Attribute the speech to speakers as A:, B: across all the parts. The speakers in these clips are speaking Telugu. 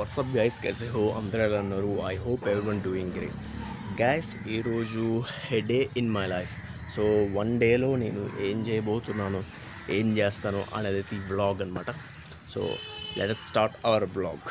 A: వాట్సాప్ గైస్ कैसे हो అందరూ ఎలా ఉన్నారు I hope every doing great guys ఈరోజు a day in my life so one డేలో నేను ఏం చేయబోతున్నాను ఏం చేస్తాను అనేది ఈ వ్లాగ్ అనమాట so let start our blog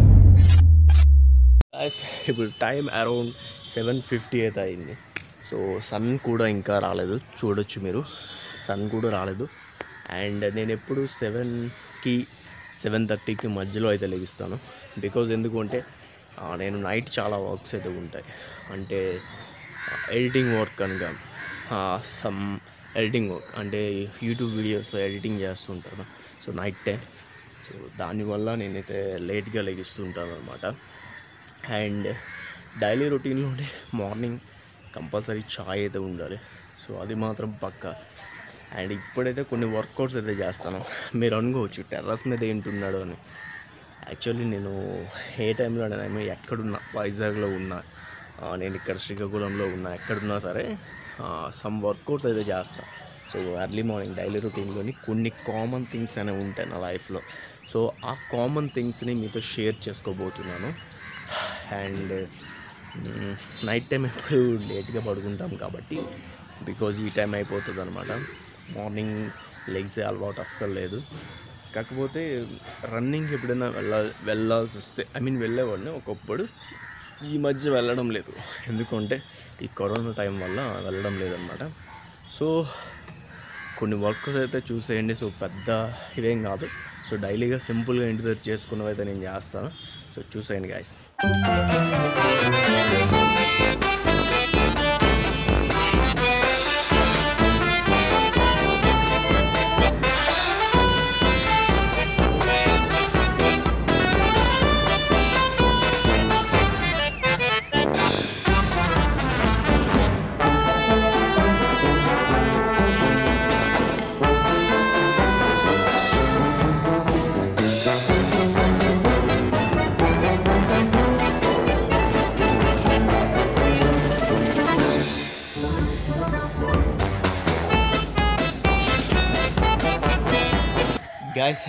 A: guys ఇప్పుడు టైం అరౌండ్ సెవెన్ ఫిఫ్టీ అయితే అయింది సో సన్ కూడా ఇంకా రాలేదు చూడొచ్చు మీరు సన్ కూడా రాలేదు అండ్ నేను ఎప్పుడు సెవెన్కి సెవెన్ థర్టీకి మధ్యలో అయితే లెగిస్తాను బికాజ్ ఎందుకు అంటే ఆ, నేను నైట్ చాలా వర్క్స్ అయితే ఉంటాయి అంటే ఎడిటింగ్ వర్క్ అనగా సమ్ ఎడిటింగ్ వర్క్ అంటే యూట్యూబ్ వీడియోస్ ఎడిటింగ్ చేస్తుంటాను సో నైట్ టైం సో దానివల్ల నేనైతే లేట్గా లెగిస్తుంటాను అనమాట అండ్ డైలీ రొటీన్లోనే మార్నింగ్ కంపల్సరీ చాయ్ అయితే ఉండాలి సో అది మాత్రం పక్కా అండ్ ఇప్పుడైతే కొన్ని వర్కౌట్స్ అయితే చేస్తాను మీరు అనుకోవచ్చు టెర్రస్ మీద ఏంటున్నాడు అని యాక్చువల్లీ నేను ఏ టైంలో నేను ఎక్కడున్నా వైజాగ్లో ఉన్నా ఆ, నేను ఇక్కడ శ్రీకాకుళంలో ఉన్నా ఎక్కడున్నా సరే సమ్ వర్కౌట్స్ అయితే చేస్తా సో ఎర్లీ మార్నింగ్ డైలీ రొటీన్లోని కొన్ని కామన్ థింగ్స్ అనేవి ఉంటాయి నా లైఫ్లో సో ఆ కామన్ థింగ్స్ని మీతో షేర్ చేసుకోబోతున్నాను అండ్ నైట్ టైం ఎప్పుడు లేట్గా పడుకుంటాం కాబట్టి బికాజ్ ఈ టైం అయిపోతుంది అనమాట మార్నింగ్ లెగ్సే అలవాటు అస్సలు లేదు కాకపోతే రన్నింగ్ ఎప్పుడైనా వెళ్ళా వెళ్ళాల్సి వస్తే ఐ మీన్ వెళ్ళేవాడిని ఒకప్పుడు ఈ మధ్య వెళ్ళడం లేదు ఎందుకంటే ఈ కరోనా టైం వల్ల వెళ్ళడం లేదనమాట సో కొన్ని వర్క్స్ అయితే చూసేయండి సో పెద్ద ఇదేం కాదు సో డైలీగా సింపుల్గా ఇంటి దగ్గర చేసుకున్నవి అయితే నేను చేస్తాను సో చూసేయండి గాయస్ గాయస్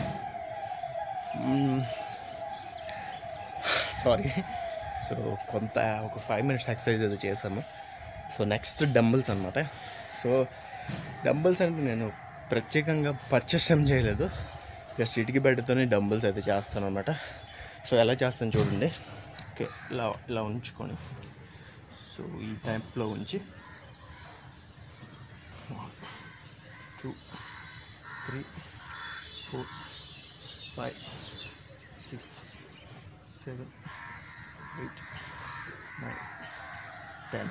A: సారీ సో కొంత ఒక ఫైవ్ మినిట్స్ ఎక్సర్సైజ్ అయితే చేశాము సో నెక్స్ట్ డంబుల్స్ అనమాట సో డంబుల్స్ అంటే నేను ప్రత్యేకంగా పర్చేస్ ఏం చేయలేదు జస్ట్ ఇటుకి బెడ్తోనే డంబుల్స్ అయితే చేస్తాను అనమాట సో ఎలా చేస్తాను చూడండి ఓకే ఇలా ఇలా ఉంచుకొని సో ఈ టైప్లో ఉంచి two three four five six seven eight nine ten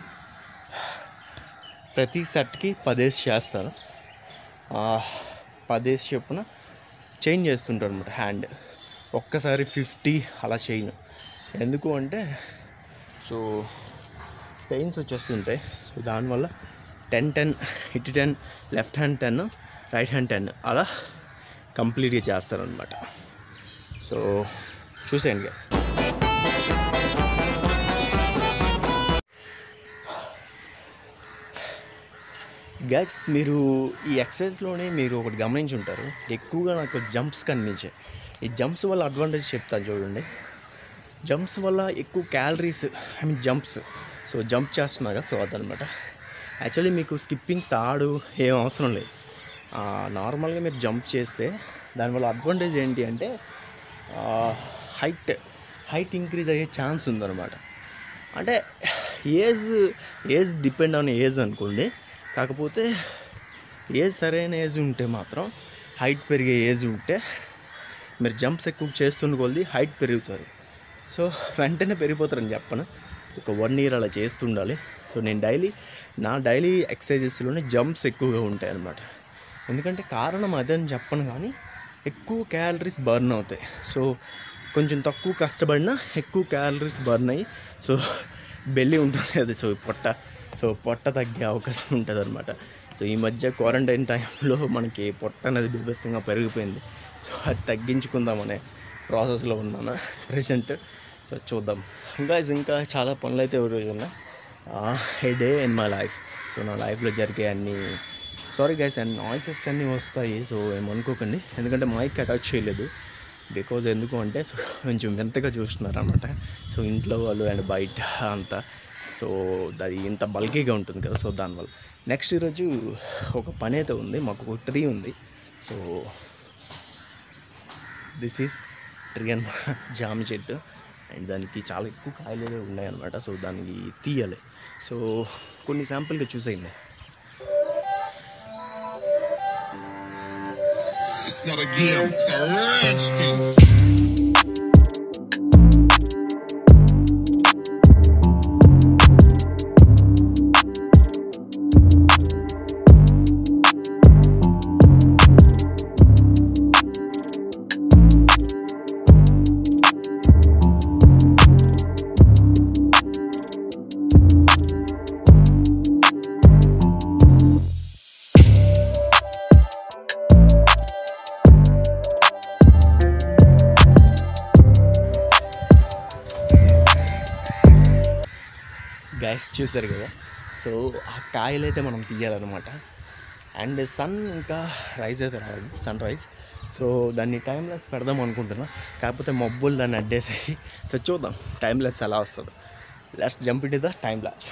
A: ప్రతి సెట్కి పదేసి చేస్తాను ఆ, పదేసి చొప్పున చేంజ్ చేస్తుంటాను అనమాట హ్యాండ్ ఒక్కసారి ఫిఫ్టీ అలా చేయను ఎందుకు అంటే సో పెయిన్స్ వచ్చేస్తుంటాయి సో దానివల్ల టెన్ టెన్ ఇటు ten left hand ten right hand ten అలా కంప్లీట్గా చేస్తారనమాట సో చూసేయండి గ్యాస్ గ్యాస్ మీరు ఈ ఎక్సర్సైజ్లోనే మీరు ఒకటి గమనించి ఉంటారు ఎక్కువగా నాకు జంప్స్ కనిపించాయి ఈ జంప్స్ వల్ల అడ్వాంటేజ్ చెప్తాను చూడండి జంప్స్ వల్ల ఎక్కువ calories I mean jumps so jump చేస్తున్నారు సో అదనమాట యాక్చువల్లీ మీకు స్కిప్పింగ్ తాడు ఏం అవసరం లేదు నార్మల్గా మీరు జంప్ చేస్తే దానివల్ల అడ్వాంటేజ్ ఏంటి అంటే హైట్ హైట్ ఇంక్రీజ్ అయ్యే ఛాన్స్ ఉందన్నమాట అంటే age age depend on age అనుకోండి కాకపోతే ఏజ్ సరైన ఏజ్ ఉంటే మాత్రం హైట్ పెరిగే ఏజ్ ఉంటే మీరు జంప్స్ ఎక్కువ చేస్తున్న కొద్ది హైట్ పెరుగుతారు సో వెంటనే పెరిగిపోతారని చెప్పను ఒక వన్ ఇయర్ అలా చేస్తుండాలి సో నేను డైలీ నా డైలీ ఎక్సర్సైజెస్లోనే జంప్స్ ఎక్కువగా ఉంటాయి అన్నమాట ఎందుకంటే కారణం అదని చెప్పను కానీ ఎక్కువ క్యాలరీస్ బర్న్ అవుతాయి సో కొంచెం తక్కువ కష్టపడినా ఎక్కువ క్యాలరీస్ బర్న్ అయ్యి సో బెల్లి ఉంటుంది అది సో పొట్ట సో పొట్ట తగ్గే అవకాశం ఉంటుంది అనమాట సో ఈ మధ్య క్వారంటైన్ టైంలో మనకి పొట్ట అనేది బీభత్సంగా పెరిగిపోయింది సో అది తగ్గించుకుందామనే ప్రాసెస్లో ఉన్నాను ప్రెసెంట్ సో చూద్దాం ఇంకా ఇంకా చాలా పనులు అయితే ఎవరు ఉన్నాయి a day in my life so నా లైఫ్లో జరిగే అన్ని సారీ గైస్ అండ్ నాయిసెస్ అన్నీ వస్తాయి సో ఏమనుకోకండి ఎందుకంటే మైక్ అటాచ్ చేయలేదు బికాజ్ ఎందుకు అంటే సో కొంచెం వింతగా చూస్తున్నారు అనమాట సో ఇంట్లో వాళ్ళు అండ్ బయట అంతా సో అది ఇంత బల్కీగా ఉంటుంది కదా సో దానివల్ల నెక్స్ట్ ఈరోజు ఒక పని అయితే ఉంది మాకు ఒక ట్రీ ఉంది సో దిస్ ఈస్ ట్రీ అన్న జామ చెట్టు అండ్ దానికి చాలా ఎక్కువ కాయలు అయితే ఉన్నాయన్నమాట సో దానికి తీయాలి సో కొన్ని శాంపుల్గా చూసేయండి
B: It's not a game, it's a rich thing.
A: Guys చూసారు కదా సో ఆ కాయలు అయితే మనం తీయాలన్నమాట అండ్ సన్ ఇంకా రైజ్ అయితే రాదు సన్ రైజ్ సో దాన్ని టైం ల్యాబ్స్ పెడదాం అనుకుంటున్నా కాకపోతే మబ్బులు దాన్ని అడ్డేసాయి సో చూద్దాం టైం ల్యాబ్స్ ఎలా వస్తుందో let's jump it the time lapse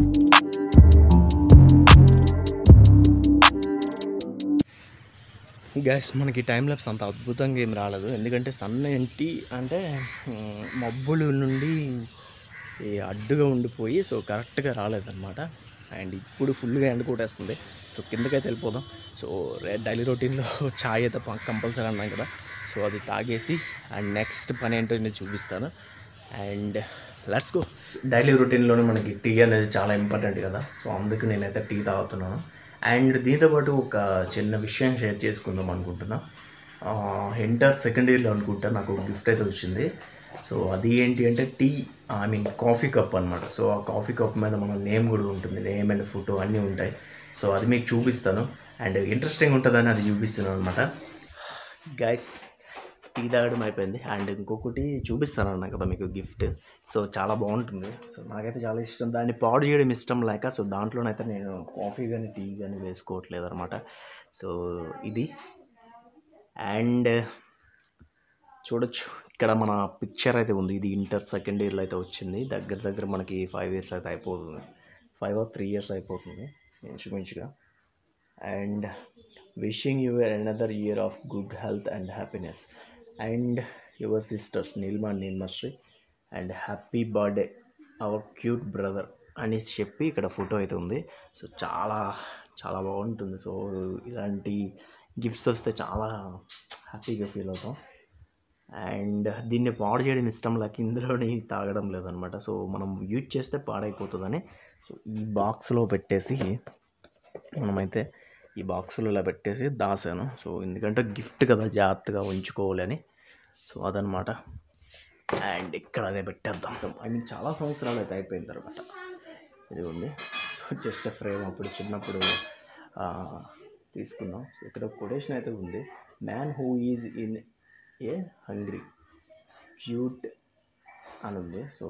A: guys మనకి టైం ల్యాబ్స్ అంత అద్భుతంగా ఏం రాలేదు ఎందుకంటే సన్ ఏంటి అంటే మ్, మబ్బుల నుండి ఈ అడ్డుగా ఉండిపోయి సో కరెక్ట్గా రాలేదన్నమాట అండ్ ఇప్పుడు ఫుల్గా ఎండ కొట్టేస్తుంది సో కిందకైతే వెళ్ళిపోదాం సో డైలీ రొటీన్లో ఛాయ్ అయితే కంపల్సరీ అన్నాం కదా సో అది తాగేసి అండ్ నెక్స్ట్ పని ఏంటో నేను చూపిస్తాను అండ్ లెట్స్ గో డైలీ రొటీన్లోనే మనకి టీ అనేది చాలా ఇంపార్టెంట్ కదా సో అందుకు నేనైతే టీ తాగుతున్నాను అండ్ దీంతో పాటు ఒక చిన్న విషయం షేర్ చేసుకుందాం అనుకుంటున్నా ఇంటర్ సెకండ్ ఇయర్లో అనుకుంటా నాకు ఒక గిఫ్ట్ అయితే వచ్చింది సో అది ఏంటి అంటే tea I mean coffee cup అనమాట సో ఆ కాఫీ కప్ మీద మన నేమ్ కూడా ఉంటుంది నేమ్ అండ్ ఫోటో అన్నీ ఉంటాయి సో అది మీకు చూపిస్తాను అండ్ ఇంట్రెస్టింగ్ ఉంటుందని అది చూపిస్తున్నాను అనమాట గైస్ టీ తాగడం అయిపోయింది అండ్ ఇంకొకటి చూపిస్తాను అన్నా కదా మీకు గిఫ్ట్ సో చాలా బాగుంటుంది సో నాకైతే చాలా ఇష్టం దాన్ని పాడు చేయడం ఇష్టం లేక సో దాంట్లోనైతే నేను కాఫీ కానీ టీ కానీ వేసుకోవట్లేదు అనమాట సో ఇది అండ్ చూడొచ్చు ఇక్కడ మన పిక్చర్ అయితే ఉంది ఇది ఇంటర్ సెకండ్ ఇయర్లో అయితే వచ్చింది దగ్గర దగ్గర మనకి ఫైవ్ ఇయర్స్ అయితే అయిపోతుంది ఫైవ్ ఆర్ త్రీ ఇయర్స్ అయిపోతుంది ఇంచుమించుగా and wishing you another year of good health and happiness and your sisters Neelma and Neelmasri and happy birthday our cute brother అనేసి చెప్పి ఇక్కడ ఫోటో అయితే ఉంది సో చాలా చాలా బాగుంటుంది సో ఇలాంటి గిఫ్ట్స్ వస్తే చాలా హ్యాపీగా ఫీల్ అవుతాం అండ్ దీన్ని పాడు చేయడం ఇష్టం లేక ఇందులోని తాగడం లేదనమాట సో మనం యూజ్ చేస్తే పాడైపోతుందని సో ఈ బాక్స్లో పెట్టేసి మనమైతే ఈ బాక్సులో ఇలా పెట్టేసి దాసాను సో ఎందుకంటే గిఫ్ట్ కదా జాగ్రత్తగా ఉంచుకోవాలని సో అదనమాట అండ్ ఇక్కడ అదే పెట్టేద్దాం ఐ మీన్ చాలా సంవత్సరాలు అయితే అయిపోయిన తర్వాత ఇది ఉంది సో జస్ట్ ఫ్రేమ్ అప్పుడు చిన్నప్పుడు ఆ, తీసుకున్నాం సో ఇక్కడ కొటేషన్ అయితే ఉంది man who is in a hungry cute అని ఉంది సో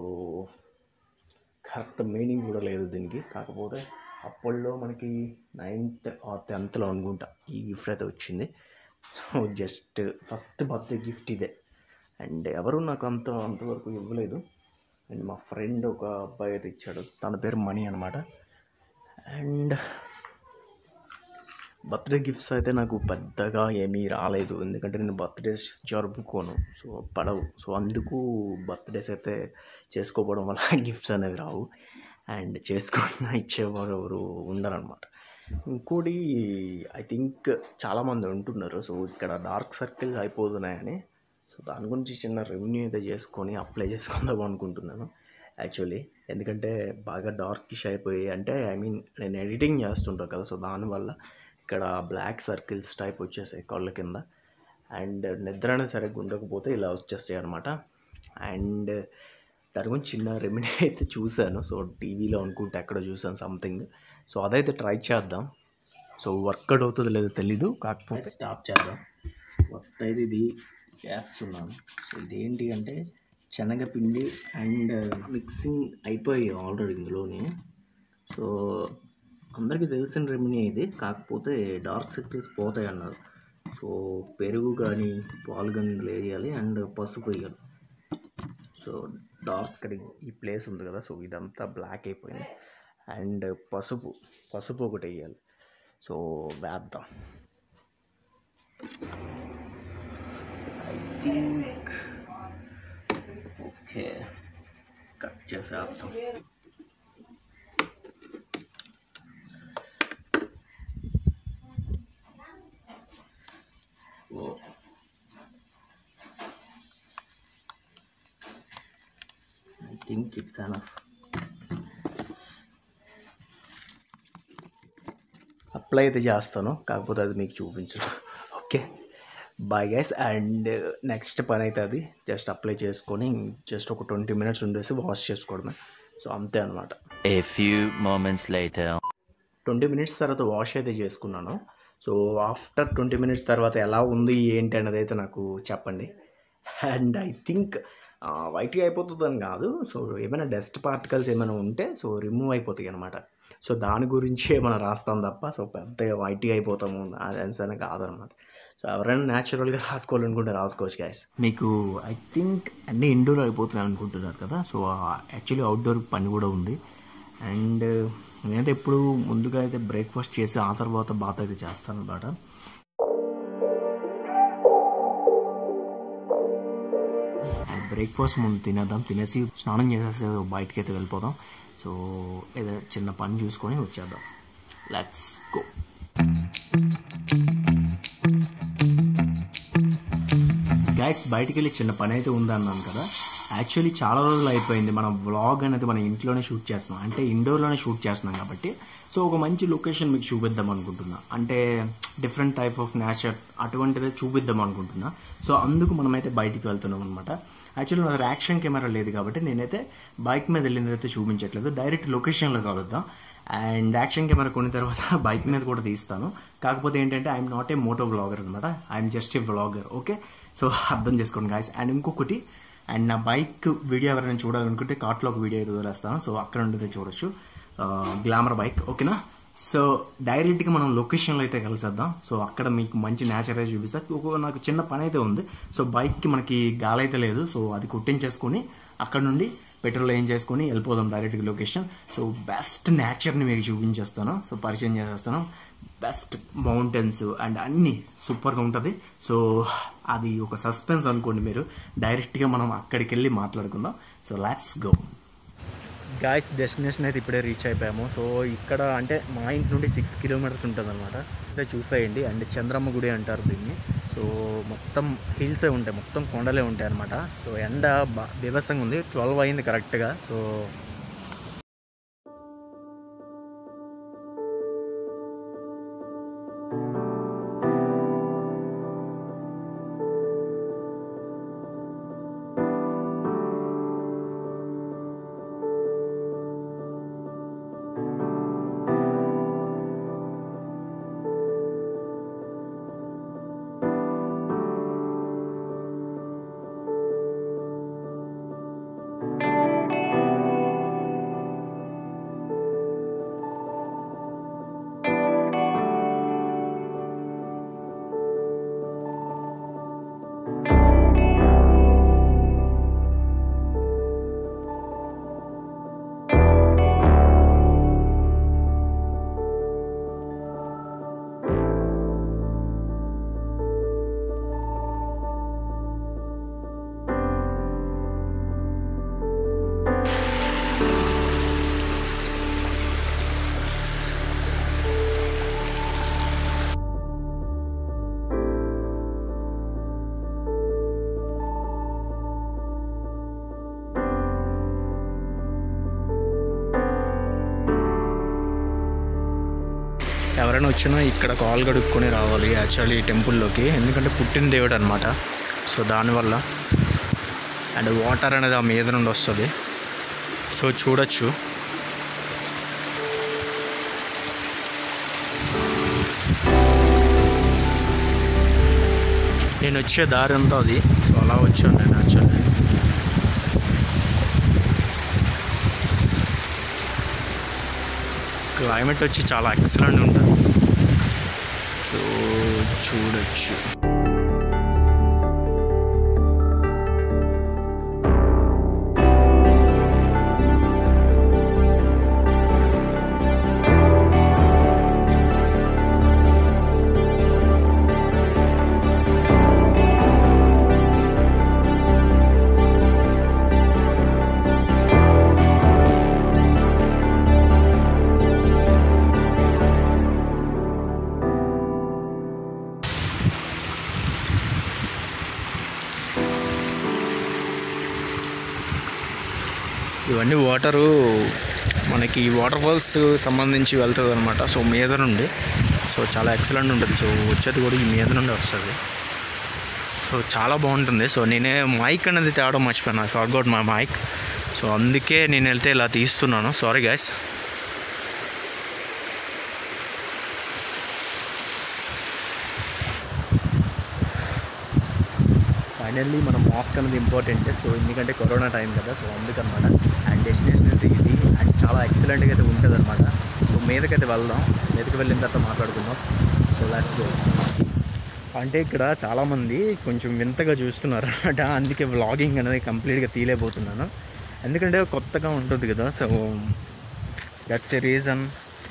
A: కరెక్ట్ మీనింగ్ కూడా లేదు దీనికి కాకపోతే అప్పట్లో మనకి నైన్త్ ఆర్ టెన్త్లో అనుకుంటా ఈ గిఫ్ట్ అయితే వచ్చింది so just first birthday gift ఇదే అండ్ ఎవరు నాకు అంత అంతవరకు ఇవ్వలేదు అండ్ మా ఫ్రెండ్ ఒక అబ్బాయి అయితే ఇచ్చాడు తన పేరు మణి అనమాట అండ్ బర్త్డే గిఫ్ట్స్ అయితే నాకు పెద్దగా ఏమీ రాలేదు ఎందుకంటే నేను బర్త్డేస్ జరుపుకోను సో పడవు సో అందుకు బర్త్డేస్ అయితే చేసుకోవడం వల్ల గిఫ్ట్స్ అనేవి రావు అండ్ చేసుకున్న ఇచ్చేవారు ఎవరు ఉండరనమాట ఇంకోటి ఐ థింక్ చాలామంది ఉంటున్నారు సో ఇక్కడ డార్క్ సర్కిల్స్ అయిపోతున్నాయని సో దాని గురించి చిన్న రెవెన్యూ అయితే చేసుకొని అప్లై చేసుకుందాం అనుకుంటున్నాను యాక్చువల్లీ ఎందుకంటే బాగా డార్కిష్ అయిపోయి అంటే ఐ మీన్ నేను ఎడిటింగ్ చేస్తుంటాను కదా సో దానివల్ల ఇక్కడ బ్లాక్ సర్కిల్స్ టైప్ వచ్చేసాయి కళ్ళ కింద అండ్ నిద్ర అనేది సరిగ్గా ఉండకపోతే ఇలా వచ్చేస్తాయి అనమాట అండ్ దాని గురించి చిన్న రెమెడీ అయితే చూశాను సో టీవీలో అనుకుంటే ఎక్కడ చూసాను సంథింగ్ సో అదైతే ట్రై చేద్దాం సో వర్కౌట్ అవుతుందో లేదో తెలీదు కాకపోతే స్టార్ట్ చేద్దాం ఫస్ట్ అయితే ఇది చేస్తున్నాను సో ఇదేంటి అంటే శనగపిండి అండ్ మిక్సింగ్ అయిపోయి ఆల్రెడీ ఇందులోని సో అందరికీ తెలిసిన రెమెడీ ఇది కాకపోతే డార్క్ సర్కిల్స్ పోతాయి అన్నారు సో పెరుగు కానీ పాలు కానీ వేయాలి అండ్ పసుపు వేయాలి సో డార్క్ ఇక్కడ ఈ ప్లేస్ ఉంది కదా సో ఇదంతా బ్లాక్ అయిపోయింది అండ్ పసుపు పసుపు ఒకటి వేయాలి సో వేద్దాం ఐ థింక్ ఓకే కట్ చేసేద్దాం oh I think it's enough apply అయితే చేస్తాను కాకపోతే అది మీకు చూపించను okay bye guys and next పని అయితే అది జస్ట్ అప్లై చేసుకొని జస్ట్ ఒక ట్వంటీ మినిట్స్ ఉండేసి వాష్ చేసుకోవడమే సో అంతే అనమాట
C: A few moments later.
A: Twenty minutes తర్వాత వాష్ అయితే చేసుకున్నాను సో ఆఫ్టర్ ట్వంటీ మినిట్స్ తర్వాత ఎలా ఉంది ఏంటి అన్నది అయితే నాకు చెప్పండి అండ్ ఐ థింక్ వైట్గా అయిపోతుందని కాదు సో ఏమైనా డస్ట్ పార్టికల్స్ ఏమైనా ఉంటే సో రిమూవ్ అయిపోతాయి అనమాట సో దాని గురించి మనం రాస్తాం తప్ప సో పెద్దగా వైట్గా అయిపోతాము అని కాదనమాట సో ఎవరైనా న్యాచురల్గా రాసుకోవాలనుకుంటే రాసుకోవచ్చు గాయస్ మీకు ఐ థింక్ అన్నీ ఇండోర్ అయిపోతున్నాయి అనుకుంటున్నారు కదా సో యాక్చువల్లీ అవుట్డోర్ పని కూడా ఉంది అండ్ నేనైతే ఎప్పుడు ముందుగా అయితే బ్రేక్ఫాస్ట్ చేసి ఆ తర్వాత బాత్ అయితే చేస్తాను అనమాట బ్రేక్ఫాస్ట్ ముందు తినేద్దాం తినేసి స్నానం చేసేసి బయటకి అయితే వెళ్ళిపోదాం సో ఏదో చిన్న పని చూసుకొని వచ్చేద్దాం లెట్స్ గో గైస్ బయటికి వెళ్ళి చిన్న పని అయితే ఉందన్నాను కదా యాక్చువల్లీ చాలా రోజులు అయిపోయింది మనం వ్లాగ్ అనేది మన ఇంట్లోనే షూట్ చేస్తున్నాం అంటే ఇండోర్లోనే షూట్ చేస్తున్నాం కాబట్టి సో ఒక మంచి లొకేషన్ మీకు చూపిద్దాం అనుకుంటున్నా అంటే డిఫరెంట్ టైప్ ఆఫ్ నేచర్ అటువంటిదే చూపిద్దాం అనుకుంటున్నా సో అందుకు మనమైతే బయటికి వెళ్తున్నాం అనమాట యాక్చువల్లీ నా దగ్గర యాక్షన్ కెమెరా లేదు కాబట్టి నేనైతే బైక్ మీద వెళ్ళింది అయితే చూపించట్లేదు డైరెక్ట్ లొకేషన్లో కలుద్దాం అండ్ యాక్షన్ కెమెరా కొన్న తర్వాత బైక్ మీద కూడా తీస్తాను కాకపోతే ఏంటంటే I'm not a moto blogger అనమాట I'm just a blogger okay so అర్థం చేసుకోండి గాయస్ అండ్ ఇంకొకటి అండ్ నా బైక్ వీడియో ఎవరైనా చూడాలనుకుంటే కార్ట్లో ఒక వీడియో వదిలేస్తాను సో అక్కడ ఉంటే చూడొచ్చు గ్లామర్ బైక్ ఓకేనా సో డైరెక్ట్గా మనం లొకేషన్లో అయితే కలిసేద్దాం సో అక్కడ మీకు మంచి నేచర్ అయితే చూపిస్తా ఒక నాకు చిన్న పని అయితే ఉంది సో బైక్కి మనకి గాలి అయితే లేదు సో అది కుట్టించేసుకొని అక్కడ నుండి పెట్రోల్ ఏం చేసుకొని వెళ్ళిపోదాం డైరెక్ట్గా లొకేషన్ సో బెస్ట్ నేచర్ని మీకు చూపించేస్తాను సో పరిచయం చేసేస్తాను బెస్ట్ మౌంటైన్స్ అండ్ అన్నీ సూపర్గా ఉంటుంది సో అది ఒక సస్పెన్స్ అనుకోండి మీరు డైరెక్ట్గా మనం అక్కడికి వెళ్ళి మాట్లాడుకుందాం so let's go guys destination అయితే ఇప్పుడే రీచ్ అయిపోయాము సో ఇక్కడ అంటే మా ఇంటి నుండి సిక్స్ కిలోమీటర్స్ ఉంటుంది అనమాట అయితే చూసేయండి అండ్ చంద్రమ్మ గుడి అంటారు దీన్ని సో మొత్తం హిల్సే ఉంటాయి మొత్తం కొండలే ఉంటాయి అనమాట సో ఎండ బా బీభత్సంగా ఉంది ట్వెల్వ్ అయింది కరెక్ట్గా సో ఎవరైనా వచ్చినా ఇక్కడ కాల్ గడుక్కొని రావాలి యాక్చువల్లీ ఈ టెంపుల్లోకి ఎందుకంటే పుట్టిన దేవుడు అనమాట సో దానివల్ల అండ్ వాటర్ అనేది ఆ మీద నుండి వస్తుంది సో చూడొచ్చు నేను వచ్చే దారి అంతా అది సో అలా వచ్చాను నేను యాక్చువల్లీ క్లైమేట్ వచ్చి చాలా ఎక్సలెంట్ ఉంటుంది సో చూడొచ్చు ఇవన్నీ వాటరు మనకి వాటర్ ఫాల్స్ సంబంధించి వెళ్తుంది అనమాట సో మీద నుండి సో చాలా ఎక్సలెంట్ ఉంటుంది సో వచ్చేది కూడా ఈ మీద నుండి వస్తుంది సో చాలా బాగుంటుంది సో నేనే మైక్ అనేది తేవడం మర్చిపోయాను I forgot my mic so అందుకే నేను వెళ్తే ఇలా తీస్తున్నాను సారీ గైస్ ఫైనల్లీ మనం మాస్క్ అనేది ఇంపార్టెంట్ సో ఎందుకంటే కరోనా టైం కదా సో అందుకనమాట అండ్ డెస్టినేషన్ అయితే ఇది అండ్ చాలా ఎక్సలెంట్గా అయితే ఉంటుంది అనమాట సో మీదకైతే వెళ్దాం మీదకి వెళ్ళిన తర్వాత మాట్లాడుకుందాం సో లెట్స్ గో అంటే ఇక్కడ చాలామంది కొంచెం వింతగా చూస్తున్నారు అనమాట అందుకే వ్లాగింగ్ అనేది కంప్లీట్గా తీయలేకపోతున్నాను ఎందుకంటే కొత్తగా ఉంటుంది కదా సో దట్స్ ఎ రీజన్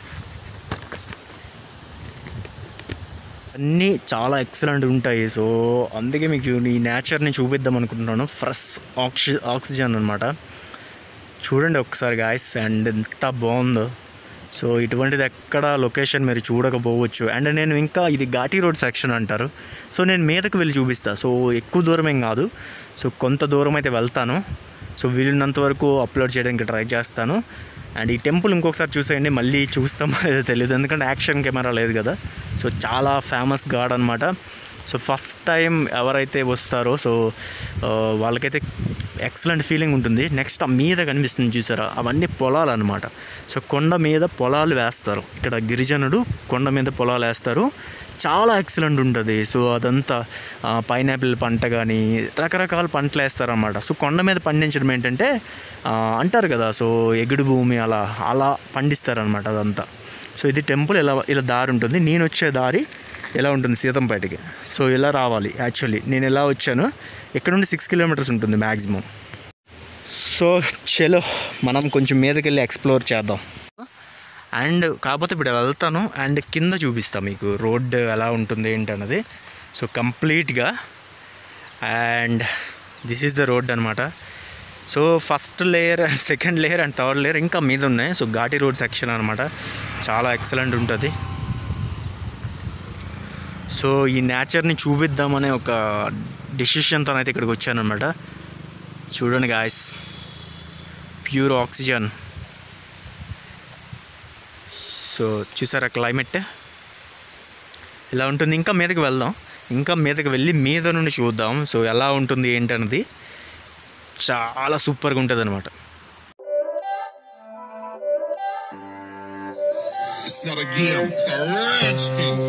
A: అన్నీ చాలా ఎక్సలెంట్ ఉంటాయి సో అందుకే మీకు ఈ నేచర్ని చూపిద్దాం అనుకుంటున్నాను ఫ్రెష్ ఆక్సి ఆక్సిజన్ అనమాట చూడండి ఒకసారి గాయస్ అండ్ ఎంత బాగుందో సో ఇటువంటిది ఎక్కడ లొకేషన్ మీరు చూడకపోవచ్చు అండ్ నేను ఇంకా ఇది ఘాటీ రోడ్ సెక్షన్ అంటారు సో నేను మీదకి వెళ్ళి చూపిస్తా సో ఎక్కువ దూరం ఏం కాదు సో కొంత దూరం అయితే వెళ్తాను సో వీలున్నంత వరకు అప్లోడ్ చేయడానికి ట్రై చేస్తాను అండ్ ఈ టెంపుల్ ఇంకొకసారి చూసేయండి మళ్ళీ చూస్తామో లేదో తెలియదు ఎందుకంటే యాక్షన్ కెమెరా లేదు కదా సో చాలా ఫేమస్ గాడ్ అనమాట సో ఫస్ట్ టైం ఎవరైతే వస్తారో సో ఆ, వాళ్ళకైతే ఎక్సలెంట్ ఫీలింగ్ ఉంటుంది నెక్స్ట్ ఆ మీద కనిపిస్తుంది చూసారా అవన్నీ పొలాలు అనమాట సో కొండ మీద పొలాలు వేస్తారు ఇక్కడ గిరిజనుడు కొండ మీద పొలాలు వేస్తారు చాలా ఎక్సలెంట్ ఉంటుంది సో అదంతా పైనాపిల్ పంట కానీ రకరకాల పంటలు వేస్తారన్నమాట సో కొండ మీద పండించడం ఏంటంటే ఆ, అంటారు కదా సో ఎగుడు భూమి అలా అలా పండిస్తారనమాట అదంతా సో ఇది టెంపుల్ ఇలా ఇలా దారి ఉంటుంది నేను వచ్చే దారి ఎలా ఉంటుంది సీతంపేటకి సో ఇలా రావాలి యాక్చువల్లీ నేను ఎలా వచ్చాను ఇక్కడ నుండి సిక్స్ కిలోమీటర్స్ ఉంటుంది మ్యాక్సిమం సో చలో మనం కొంచెం మీదకి వెళ్ళి ఎక్స్ప్లోర్ చేద్దాం అండ్ కాకపోతే ఇప్పుడు వెళ్తాను అండ్ కింద చూపిస్తా మీకు రోడ్ ఎలా ఉంటుంది ఏంటి అన్నది సో కంప్లీట్గా and this is the road అనమాట so first layer and second layer and third layer ఇంకా మీద ఉన్నాయి సో ఘాటి రోడ్ సెక్షన్ అనమాట చాలా ఎక్సలెంట్ ఉంటుంది సో ఈ నేచర్ని చూపిద్దామనే ఒక డెసిషన్తో అయితే ఇక్కడికి వచ్చాను అనమాట చూడండి గాయస్ ప్యూర్ ఆక్సిజన్ సో చూసారా క్లైమేట్ ఇలా ఉంటుంది ఇంకా మీదకి వెళ్దాం ఇంకా మీదకి వెళ్ళి మీద నుండి చూద్దాం సో ఎలా ఉంటుంది ఏంటన్నది చాలా సూపర్గా ఉంటుంది అనమాట
B: It's not a game, it's a rich thing.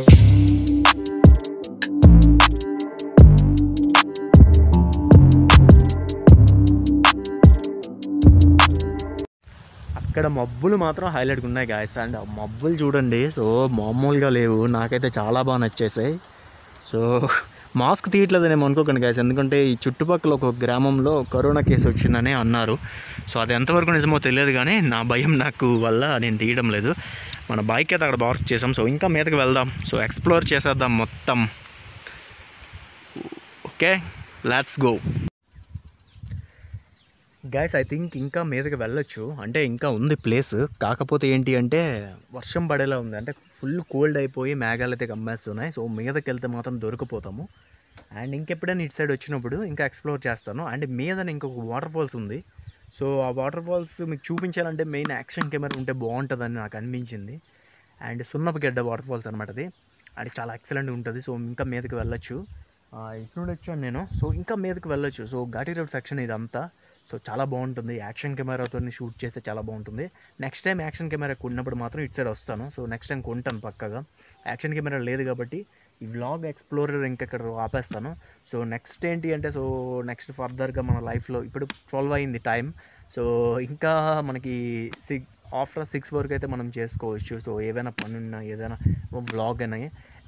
A: అక్కడ మబ్బులు మాత్రం హైలైట్గా ఉన్నాయి గాయస్ అండ్ ఆ మబ్బులు చూడండి సో మామూలుగా లేవు నాకైతే చాలా బాగా నచ్చేసాయి సో మాస్క్ తీయట్లేదని అనుకోకండి గాయస్ ఎందుకంటే ఈ చుట్టుపక్కల ఒక గ్రామంలో కరోనా కేసు వచ్చిందని అన్నారు సో అది ఎంతవరకు నిజమో తెలియదు కానీ నా భయం నాకు వల్ల నేను తీయడం లేదు మన బైక్ అయితే అక్కడ పార్క్ చేసాం సో ఇంకా మీదకి వెళ్దాం సో ఎక్స్ప్లోర్ చేసేద్దాం మొత్తం okay let's go guys I think ఇంకా మీదకి వెళ్ళొచ్చు అంటే ఇంకా ఉంది ప్లేస్ కాకపోతే ఏంటి అంటే వర్షం పడేలా ఉంది అంటే ఫుల్ కోల్డ్ అయిపోయి మేఘాలు అయితే కమ్మేస్తున్నాయి సో మీదకి వెళ్తే మాత్రం దొరికిపోతాము అండ్ ఇంకెప్పుడైనా ఇటు సైడ్ వచ్చినప్పుడు ఇంకా ఎక్స్ప్లోర్ చేస్తాను అండ్ మీదన ఇంకొక వాటర్ ఫాల్స్ ఉంది సో ఆ వాటర్ ఫాల్స్ మీకు చూపించాలంటే మెయిన్ యాక్షన్ కెమెరా ఉంటే బాగుంటుందని నాకు అనిపించింది అండ్ సున్నపు గడ్డ వాటర్ ఫాల్స్ అనమాట అది అది చాలా ఎక్సలెంట్ ఉంటుంది సో ఇంకా మీదకి వెళ్ళొచ్చు ఆ, ఇటు నుండి వచ్చాను నేను సో ఇంకా మీదకి వెళ్ళొచ్చు సో ఘాటీ రోడ్ సెక్షన్ ఇదంతా సో చాలా బాగుంటుంది యాక్షన్ కెమెరాతో షూట్ చేస్తే చాలా బాగుంటుంది నెక్స్ట్ టైం యాక్షన్ కెమెరా కొన్నప్పుడు మాత్రం ఇటు సైడ్ వస్తాను సో నెక్స్ట్ టైం కొంటాను పక్కగా యాక్షన్ కెమెరా లేదు కాబట్టి ఈ వ్లాగ్ ఎక్స్ప్లోరర్ ఇంకెక్కడ ఆపేస్తాను సో నెక్స్ట్ ఏంటి అంటే సో నెక్స్ట్ ఫర్దర్గా మన లైఫ్లో ఇప్పుడు ట్వెల్వ్ అయింది టైం సో ఇంకా మనకి సిక్ ఆఫ్టర్ సిక్స్ వరకు అయితే మనం చేసుకోవచ్చు సో ఏవైనా పని ఉన్నా ఏదైనా బ్లాగ్ అయినా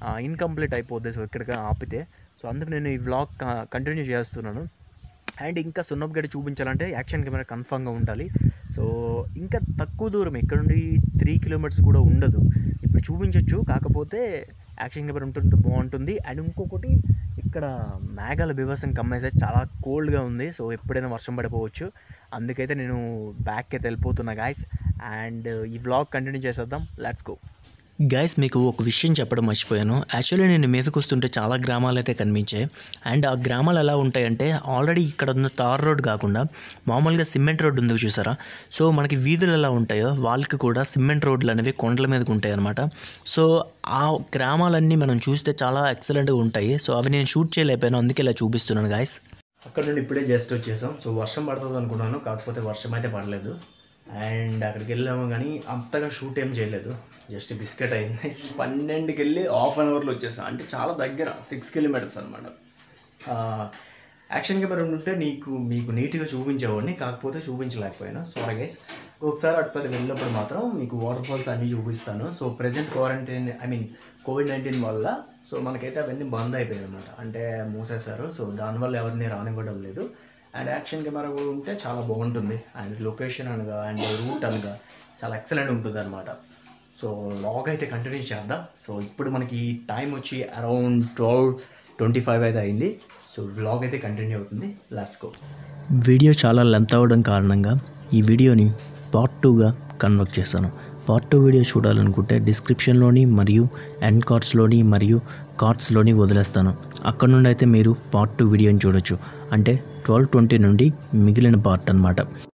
A: ఇన్కంప్లీట్ అయిపోద్ది సో ఎక్కడికి ఆపితే సో అందుకు నేను ఈ వ్లాగ్ కంటిన్యూ చేస్తున్నాను అండ్ ఇంకా సున్నప్పగడ్డ చూపించాలంటే యాక్షన్ కెమెరా కన్ఫామ్గా ఉండాలి సో ఇంకా తక్కువ దూరం ఇక్కడ నుండి త్రీ కిలోమీటర్స్ కూడా ఉండదు ఇప్పుడు చూపించవచ్చు కాకపోతే యాక్షన్ కెమెరా ఉంటుంది బాగుంటుంది అండ్ ఇంకొకటి ఇక్కడ మేఘాల బీభత్సం కమ్మేసే చాలా కోల్డ్గా ఉంది సో ఎప్పుడైనా వర్షం పడిపోవచ్చు అందుకైతే నేను బ్యాక్కి అయితే వెళ్ళిపోతున్నా గాయస్ అండ్ ఈ వ్లాగ్ కంటిన్యూ చేసేద్దాం లెట్స్ గో గైస్ మీకు ఒక విషయం చెప్పడం మర్చిపోయాను యాక్చువల్లీ నేను మీదకి వస్తుంటే చాలా గ్రామాలు అయితే కనిపించాయి అండ్ ఆ గ్రామాలు ఎలా ఉంటాయంటే ఆల్రెడీ ఇక్కడ ఉన్న తార్ రోడ్ కాకుండా మామూలుగా సిమెంట్ రోడ్ ఉంది చూసారా సో మనకి వీధులు ఎలా ఉంటాయో వాళ్ళకి కూడా సిమెంట్ రోడ్లు అనేవి కొండల మీదకి ఉంటాయి అనమాట సో ఆ గ్రామాలన్నీ మనం చూస్తే చాలా ఎక్సలెంట్గా ఉంటాయి సో అవి నేను షూట్ చేయలేకపోయాను అందుకే ఇలా చూపిస్తున్నాను గాయస్ అక్కడ నుండి ఇప్పుడే జస్ట్ వచ్చేసాం సో వర్షం పడుతుంది అనుకున్నాను కాకపోతే వర్షం అయితే పడలేదు అండ్ అక్కడికి వెళ్ళాము కానీ అంతగా షూట్ ఏం చేయలేదు జస్ట్ బిస్కెట్ అయింది పన్నెండుకి వెళ్ళి హాఫ్ అన్ అవర్లో వచ్చేసాం అంటే చాలా దగ్గర సిక్స్ కిలోమీటర్స్ అనమాట యాక్షన్ కెమెరా ఉంటే నీకు మీకు నీట్గా చూపించేవాడిని కాకపోతే చూపించలేకపోయాను సారీ గైస్ ఒకసారి అటు సైడ్ వెళ్ళినప్పుడు మాత్రం మీకు వాటర్ ఫాల్స్ అన్నీ చూపిస్తాను so present quarantine I mean covid nineteen వల్ల సో మనకైతే అవన్నీ బంద్ అయిపోయాయి అనమాట అంటే మూసేశారు సో దానివల్ల ఎవరిని రానివ్వడం లేదు అండ్ యాక్షన్ కెమెరా కూడా ఉంటే చాలా బాగుంటుంది అండ్ లొకేషన్ అనగా అండ్ రూట్ అనగా చాలా ఎక్సలెంట్ ఉంటుంది అనమాట సో లాగ్ అయితే కంటిన్యూ చేద్దాం సో ఇప్పుడు మనకి టైం వచ్చి అరౌండ్ ట్వెల్వ్ ట్వంటీ ఫైవ్ అయితే అయింది సో వ్లాగ్ అయితే కంటిన్యూ అవుతుంది లాస్ట్ గో వీడియో చాలా లెంత్ అవ్వడం కారణంగా ఈ వీడియోని పార్ట్ టూగా కన్వర్ట్ చేస్తాను పార్ట్ టూ వీడియో చూడాలనుకుంటే డిస్క్రిప్షన్లోని మరియు ఎండ్ కార్డ్స్లోని మరియు కార్డ్స్లోని వదిలేస్తాను అక్కడ నుండి అయితే మీరు పార్ట్ టూ వీడియోని చూడొచ్చు అంటే ట్వెల్వ్ ట్వంటీ నుండి మిగిలిన పార్ట్ అనమాట